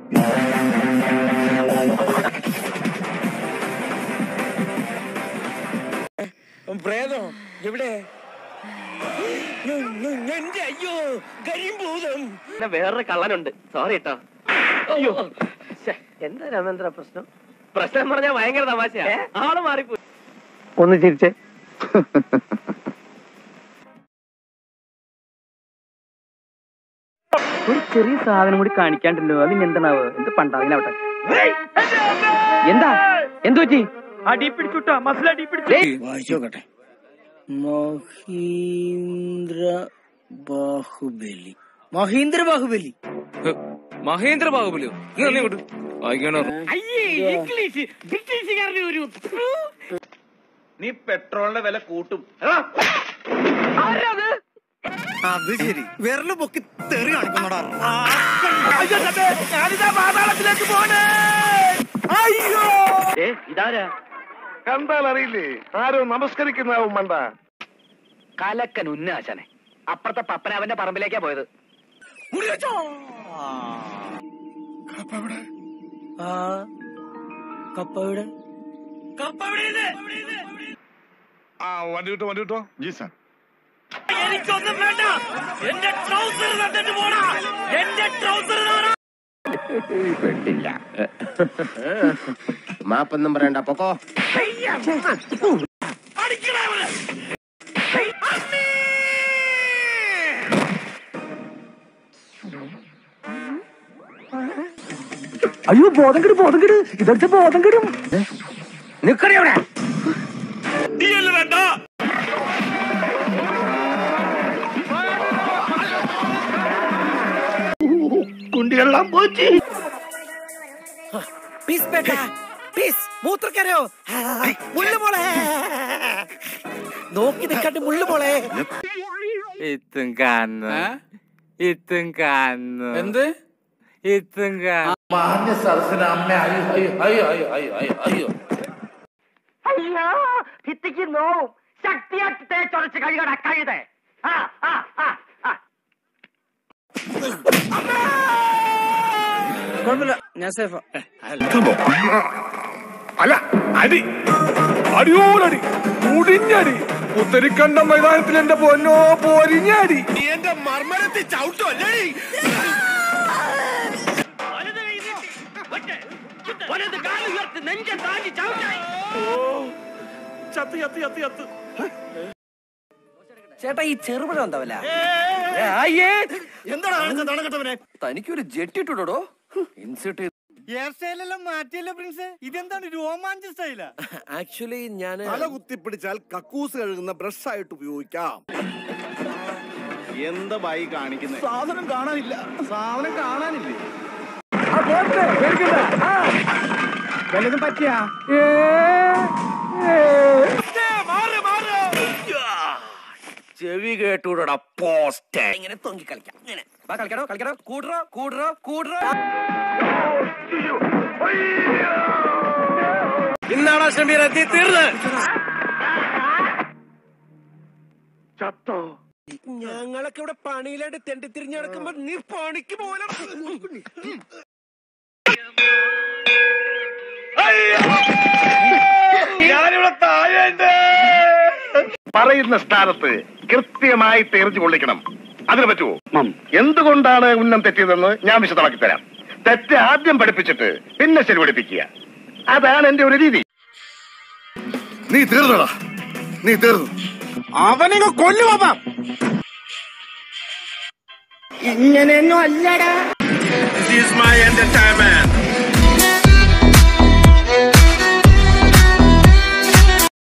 പ്രേതം എവിടെ എന്റെ അയ്യോ കരിമ്പൂതം പിന്നെ വേറൊരു കള്ളനുണ്ട് സോറി കേട്ടോ അയ്യോ ശ്ശെ, എന്താ രാമേന്ദ്ര പ്രശ്നം പ്രശ്നം എന്ന് പറഞ്ഞാൽ ഭയങ്കര തമാശയാ ആള് മാറിപ്പോയി ഒന്ന് ചിരിച്ചേ ഒരു ചെറിയ സാധനം കൂടി കാണിക്കാണ്ടല്ലോ അതിന് എന്താണാവ് എന്ത് പണ്ടാവിലാവട്ടെ എന്താ എന്തു പറ്റി അടി പിടിച്ചുട്ടോ മസിൽ അടി പിടിച്ചു വായിച്ചോക്കട്ടെ മഹീന്ദ്ര ബാഹുബലി മഹീന്ദ്ര ബാഹുബലി മഹേന്ദ്ര ബാഹുബലിയോ നീ തന്നെ ഇങ്ങോട്ട് വായിക്കണോ നീ പെട്രോളിന്റെ വില കൂട്ടും അത് ശരി വിരല് പൊക്കി തെറി കാണിക്കുന്നോടാ ഏ ഇതാരാ കണ്ടാൽ അറിയില്ലേ ആരോ നമസ്കരിക്കുന്നതാവും മണ്ട കലക്കൻ ഉന്നാശനെ അപ്പുറത്തെ പപ്പനാവന്റെ പറമ്പിലേക്കാ പോയത് ആ കപ്പയുടെ ആ വണ്ടി വിട്ടോ വണ്ടി വിട്ടോ ജി സാർ മാപ്പൊന്നും പറയണ്ട പൊക്കോ അയ്യോ ബോധം കെടും ബോധം കെടും ഇതൊക്കെ ബോധം കെടും നിക്കണേ അവിടെ കുണ്ടികളെല്ലാം പോറ്റി പീസ് ബേട്ട പീസ് മൂത്രക്കരയോ മുള്ളു മോളെ നോക്കി നിൽക്കട്ടെ മുള്ളു മോളെ ഇത്തും കാന്ന് ഇത്തും കാന്ന് എന്ത് ഇത്തും കാന്ന് മാന്യ സരസിന് അമ്മ അയ്യോ അയ്യോ അയ്യോ അയ്യോ അയ്യോ അയ്യോ അയ്യോ ഭിത്തിക്ക് നോവും ശക്തിയാക്കി തേച്ചൊരച്ച് കഴുകട കഴുതേ ആ ആ ആ ആ കുഴപ്പമില്ല ഞാൻ സേഫാ അല്ല അടി അടിയോലടി മുടിഞ്ഞടി ഉത്തരിക്കണ്ട മൈതാനത്തിൽ എന്റെ പൊന്നോ പൊരിഞ്ഞടി നീ എന്റെ മർമ്മരത്തിൽ ചവിട്ടോ അല്ലേ ചത്ത് ചത്ത് ചത്ത് ചത്ത് ചേട്ടാ ഈ ചെറുപഴം എന്താവല്ല എന്താണ് കാണിച്ചത് തണകെട്ടവനെ തനിക്കൊരു ജെട്ടി ഇട്ടുടോ ഇൻസേർട്ട് ഹെയർ സ്റ്റൈലെല്ലാം മാറ്റിയല്ലോ പ്രിൻസ് ഇതെന്താണ് രോമാഞ്ച സ്റ്റൈലാ ആക്ച്വലി ഞാൻ തല കുത്തിപ്പിടിച്ചാൽ കക്കൂസ് കഴുകുന്ന ബ്രഷ് ആയിട്ട് ഉപയോഗിക്കാം എന്താ ബായി കാണിക്കുന്നത് സാധനം കാണാനില്ല സാധനം കാണാനില്ലേ വല്ലതും പറ്റിയാ ചെവി കേട്ടൂടാ പോസ്റ്റ് ഇങ്ങനെ തൊങ്കി കളിക്കാം ഇങ്ങനെ വാ കളിക്കണോ കളിക്കണോ കൂടറോ കൂടറോ കൂടറോ ഇന്നാണോ ഷമീർ എത്തി തീർന്ന് ചത്തോ ഞങ്ങളൊക്കെ ഇവിടെ പണിയിലായിട്ട് തെണ്ടി തിരിഞ്ഞു നടക്കുമ്പോ നീ പണിക്ക് പോലും ഞാനിവിടെ താഴെയുണ്ട് പറയുന്ന സ്ഥാനത്ത് കൃത്യമായി തെറിച്ചു പൊള്ളിക്കണം അതിന് പറ്റുമോ എന്തുകൊണ്ടാണ് ഉന്നം തെറ്റിയതെന്ന് ഞാൻ വിശദമാക്കി തരാം തെറ്റ് ആദ്യം പഠിപ്പിച്ചിട്ട് പിന്നെ ശരി പഠിപ്പിക്കുക അതാണ് എന്റെ ഒരു രീതി നീ തീർന്നടാ നീ തീർന്നു അവനെ കൊല്ലുവാ ഇങ്ങനെയൊന്നും അല്ലടാ This is my entertainment.